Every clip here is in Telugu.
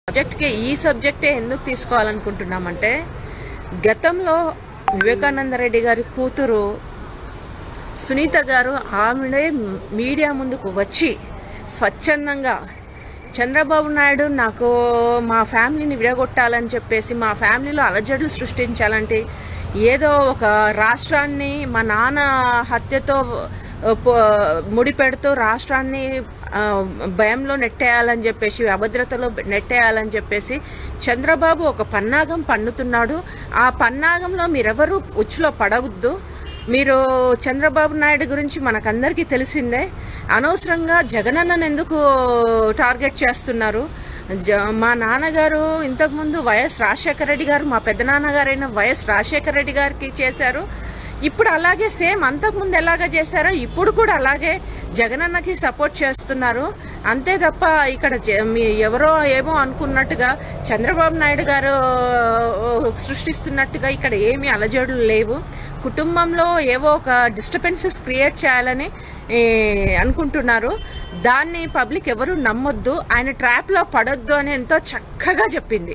సబ్జెక్ట్కి ఈ సబ్జెక్టే ఎందుకు తీసుకోవాలనుకుంటున్నామంటే గతంలో వివేకానంద రెడ్డి గారి కూతురు సునీత గారు ఆమెడే మీడియా ముందుకు వచ్చి స్వచ్ఛందంగా చంద్రబాబు నాయుడు నాకు మా ఫ్యామిలీని విడగొట్టాలని చెప్పేసి మా ఫ్యామిలీలో అలజడులు సృష్టించాలంటే ఏదో ఒక రాష్ట్రాన్ని మా నాన్న హత్యతో ఆ, పో- ముడిపెడుతూ రాష్ట్రాన్ని ఆ, భయంలో నెట్టేయాలని చెప్పేసి అభద్రతలో నెట్టేయాలని చెప్పేసి చంద్రబాబు ఒక పన్నాగం పన్నుతున్నాడు ఆ పన్నాగంలో మీరెవరూ ఉచ్చులో పడవద్దు మీరు చంద్రబాబు నాయుడు గురించి మనకందరికీ తెలిసిందే అనవసరంగా జగనన్నను ఎందుకు టార్గెట్ చేస్తున్నారు జ- మా నాన్నగారు ఇంతకుముందు వైఎస్ రాజశేఖర రెడ్డి గారు మా పెద్ద నాన్నగారైన వైఎస్ రాజశేఖర రెడ్డి గారికి చేశారు ఇప్పుడు అలాగే సేమ్ అంతకుముందు ఎలాగ చేశారో ఇప్పుడు కూడా అలాగే జగనన్నకి సపోర్ట్ చేస్తున్నారు అంతే తప్ప ఇక్కడ జ- మీ ఎవరో ఏమో అనుకున్నట్టుగా చంద్రబాబు నాయుడు గారు సృష్టిస్తున్నట్టుగా ఇక్కడ ఏమీ అలజడులు లేవు కుటుంబంలో ఏవో ఒక డిస్టర్బెన్సెస్ క్రియేట్ చేయాలని ఏ, అనుకుంటున్నారు దాన్ని పబ్లిక్ ఎవరు నమ్మొద్దు ఆయన ట్రాప్లో పడొద్దు అని ఎంతో చక్కగా చెప్పింది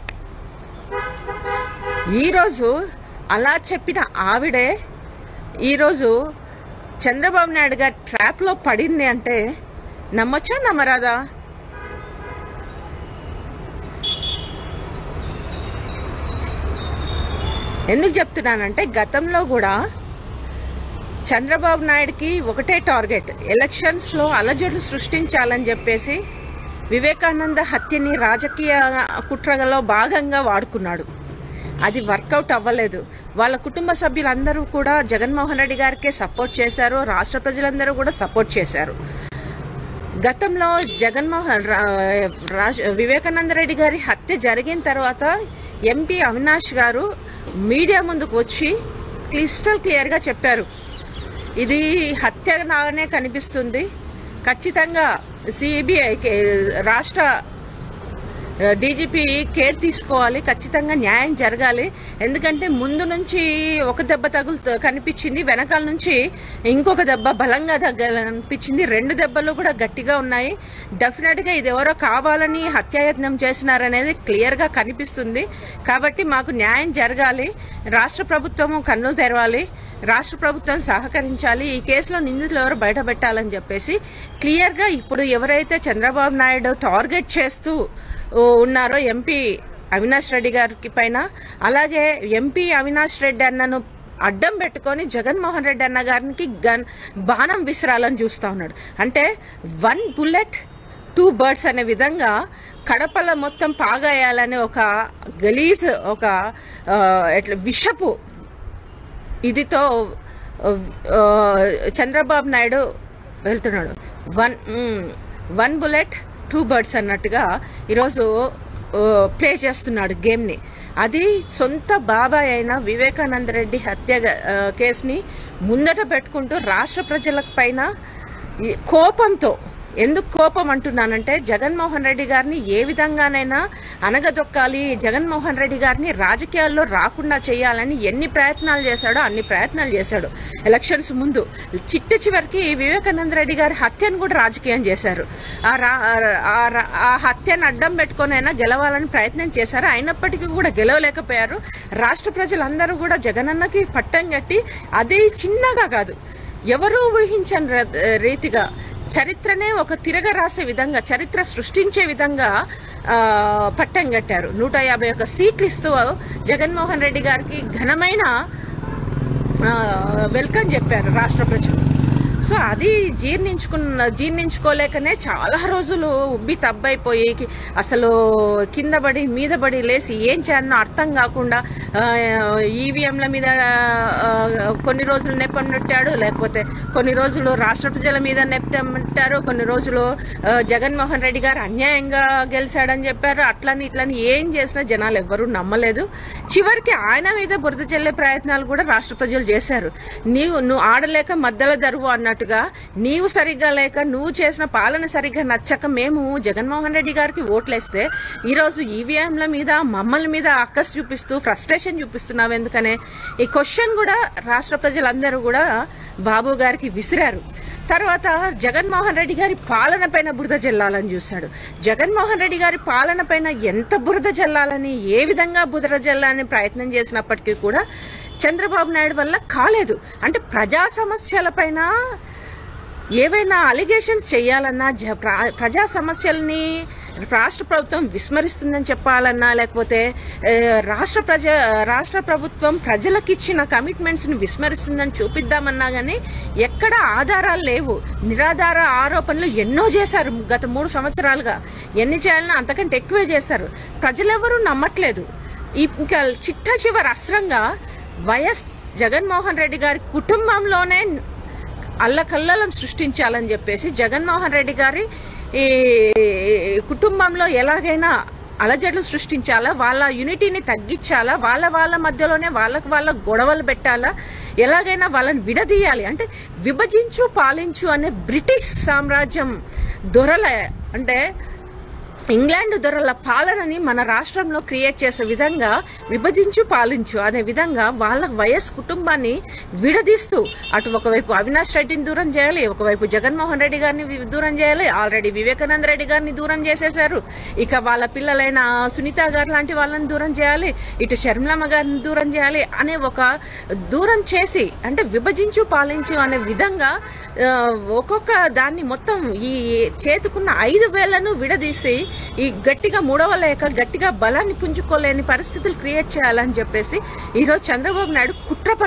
ఈరోజు అలా చెప్పిన ఆవిడే ఈరోజు చంద్రబాబు నాయుడు గారి ట్రాప్లో పడింది అంటే నమ్మొచ్చా నమ్మరాదా ఎందుకు చెప్తున్నానంటే గతంలో కూడా చంద్రబాబు నాయుడుకి ఒకటే టార్గెట్ ఎలక్షన్స్లో అలజడులు సృష్టించాలని చెప్పేసి వివేకానంద హత్యని రాజకీయ కుట్రలో భాగంగా వాడుకున్నాడు అది వర్కౌట్ అవ్వలేదు వాళ్ళ కుటుంబ సభ్యులందరూ కూడా జగన్మోహన్ రెడ్డి గారికే సపోర్ట్ చేశారు రాష్ట్ర ప్రజలందరూ కూడా సపోర్ట్ చేశారు గతంలో జగన్మోహన్ రా- రాజ్ వివేకానంద రెడ్డి గారి హత్య జరిగిన తర్వాత ఎంపీ అవినాష్ గారు మీడియా ముందుకు వచ్చి క్లిస్టల్ క్లియర్గా చెప్పారు ఇది హత్య లాగానే కనిపిస్తుంది ఖచ్చితంగా సిబిఐ రాష్ట్ర డీజీపీ కేర్ తీసుకోవాలి ఖచ్చితంగా న్యాయం జరగాలి ఎందుకంటే ముందు నుంచి ఒక దెబ్బ తగులు కనిపించింది వెనకాల నుంచి ఇంకొక దెబ్బ బలంగా తగ్గనిపించింది రెండు దెబ్బలు కూడా గట్టిగా ఉన్నాయి డెఫినెట్గా ఇది ఎవరో కావాలని హత్యాయత్నం చేసినారనేది క్లియర్గా కనిపిస్తుంది కాబట్టి మాకు న్యాయం జరగాలి రాష్ట్ర ప్రభుత్వము కన్నులు తెరవాలి రాష్ట్ర ప్రభుత్వం సహకరించాలి ఈ కేసులో నిందితులు ఎవరు బయటపెట్టాలని చెప్పేసి క్లియర్గా ఇప్పుడు ఎవరైతే చంద్రబాబు నాయుడు టార్గెట్ చేస్తూ ఓ, ఉన్నారో ఎంపీ అవినాష్ రెడ్డి గారికి పైన అలాగే ఎంపీ అవినాష్ రెడ్డి అన్నను అడ్డం పెట్టుకొని జగన్మోహన్ రెడ్డి అన్న గారికి గన్ బాణం విసిరాలని చూస్తా ఉన్నాడు అంటే వన్ బుల్లెట్ టూ బర్డ్స్ అనే విధంగా కడపలో మొత్తం పాగాయాలనే ఒక గలీజ్ ఒక ఆ, ఎట్లా విషపు ఇదితో ఆ, చంద్రబాబు నాయుడు వెళ్తున్నాడు one um, one bullet two birds అన్నట్టుగా ఈరోజు ఆ, ప్లే చేస్తున్నాడు గేమ్ని అది సొంత బాబాయ్ అయిన వివేకానంద రెడ్డి హత్య ఆ, కేసుని ముందట పెట్టుకుంటూ రాష్ట్ర ప్రజల పైన ఈ కోపంతో ఎందుకు కోపం అంటున్నానంటే జగన్మోహన్ రెడ్డి గారిని ఏ విధంగానైనా అనగదొక్కాలి జగన్మోహన్ రెడ్డి గారిని రాజకీయాల్లో రాకుండా చేయాలని ఎన్ని ప్రయత్నాలు చేశాడో అన్ని ప్రయత్నాలు చేశాడు ఎలక్షన్స్ ముందు చిట్ట చివరికి వివేకానంద రెడ్డి గారి హత్యను కూడా రాజకీయం చేశారు ఆ రా- ఆ రా- ఆ హత్యను అడ్డం పెట్టుకొనైనా గెలవాలని ప్రయత్నం చేశారు అయినప్పటికీ కూడా గెలవలేకపోయారు రాష్ట్ర ప్రజలందరూ కూడా జగనన్నకి పట్టం కట్టి అది చిన్నగా కాదు ఎవరూ ఊహించని ర- రీతిగా చరిత్రనే ఒక తిరగ రాసే విధంగా చరిత్ర సృష్టించే విధంగా ఆ, పట్టం కట్టారు నూట యాభై ఒక్క సీట్లు ఇస్తూ జగన్మోహన్ రెడ్డి గారికి ఘనమైన ఆ, వెల్కమ్ చెప్పారు రాష్ట్ర ప్రజలు సో అది జీర్ణించుకున్న జీర్ణించుకోలేకనే చాలా రోజులు ఉబ్బి తబ్బైపోయి కి- అసలు కింద పడి మీద పడి లేసి ఏం చేయాలనో అర్థం కాకుండా ఈవీఎంల మీద ఆ, కొన్ని రోజులు నెప్పం నెట్టాడు లేకపోతే కొన్ని రోజులు రాష్ట్ర ప్రజల మీద నెప్పం నెట్టారు కొన్ని రోజులు ఆ, జగన్మోహన్ రెడ్డి గారు అన్యాయంగా గెలిచాడని చెప్పారు అట్లని ఇట్లని ఏం చేసినా జనాలు ఎవ్వరూ నమ్మలేదు చివరికి ఆయన మీద బురద చెల్లే ప్రయత్నాలు కూడా రాష్ట్ర ప్రజలు చేశారు నీవు నువ్వు ఆడలేక మధ్యలో దరువు అన్నట్టుగా నీవు సరిగ్గా లేక నువ్వు చేసిన పాలన సరిగ్గా నచ్చక మేము జగన్మోహన్ రెడ్డి గారికి ఓట్లేస్తే ఈరోజు ఈవీఎంల మీద మమ్మల్ని మీద అక్కస్ చూపిస్తూ ఫ్రస్ట్రేషన్ చూపిస్తున్నావు ఎందుకనే ఈ క్వశ్చన్ కూడా రాష్ట్ర ప్రజలందరూ కూడా బాబు గారికి విసిరారు తర్వాత జగన్మోహన్ రెడ్డి గారి పాలన పైన బురద జల్లాలని చూశాడు జగన్మోహన్ రెడ్డి గారి పాలన పైన ఎంత బురద జల్లాలని ఏ విధంగా బురద జల్లాలని ప్రయత్నం చేసినప్పటికీ కూడా చంద్రబాబు నాయుడు వల్ల కాలేదు అంటే ప్రజా సమస్యల పైన ఏవైనా అలిగేషన్స్ చేయాలన్నా జ- ప్ర- ప్రజా సమస్యల్ని రాష్ట్ర ప్రభుత్వం విస్మరిస్తుందని చెప్పాలన్నా లేకపోతే ఏ, రాష్ట్ర ప్రజ రాష్ట్ర ప్రభుత్వం ప్రజలకు ఇచ్చిన కమిట్మెంట్స్ని విస్మరిస్తుందని చూపిద్దామన్నా కానీ ఎక్కడ ఆధారాలు లేవు నిరాధార ఆరోపణలు ఎన్నో చేశారు గత మూడు సంవత్సరాలుగా ఎన్ని చేయాలన్నా అంతకంటే ఎక్కువే చేశారు ప్రజలెవరూ నమ్మట్లేదు ఈ ఇంకా చిట్ట చివరి అస్త్రంగా వైఎస్ జగన్మోహన్ రెడ్డి గారి కుటుంబంలోనే అల్లకల్లలం సృష్టించాలని చెప్పేసి జగన్మోహన్ రెడ్డి గారి ఈ కుటుంబంలో ఎలాగైనా అలజడులు సృష్టించాలా వాళ్ళ యూనిటీని తగ్గించాలా వాళ్ళ వాళ్ళ మధ్యలోనే వాళ్ళకు వాళ్ళ గొడవలు పెట్టాలా ఎలాగైనా వాళ్ళని విడదీయాలి అంటే విభజించు పాలించు అనే బ్రిటిష్ సామ్రాజ్యం దొరల అంటే ఇంగ్లాండ్ దొరల పాలనని మన రాష్ట్రంలో క్రియేట్ చేసే విధంగా విభజించు పాలించు అనే విధంగా వాళ్ళ వయస్ కుటుంబాన్ని విడదీస్తూ అటు ఒకవైపు అవినాష్ రెడ్డిని దూరం చేయాలి ఒకవైపు జగన్మోహన్ రెడ్డి గారిని వి- దూరం చేయాలి ఆల్రెడీ వివేకానంద రెడ్డి గారిని దూరం చేసేశారు ఇక వాళ్ళ పిల్లలైన సునీత గారు లాంటి వాళ్ళని దూరం చేయాలి ఇటు శర్మలమ్మ గారిని దూరం చేయాలి అనే ఒక దూరం చేసి అంటే విభజించు పాలించు అనే విధంగా ఆ, ఒక్కొక్క దాన్ని మొత్తం ఈ చేతుకున్న ఐదు వేలను విడదీసి ఈ గట్టిగా మూడవ లేక గట్టిగా బలాన్ని పుంజుకోలేని పరిస్థితులు క్రియేట్ చేయాలని చెప్పేసి ఈరోజు చంద్రబాబు నాయుడు కుట్ర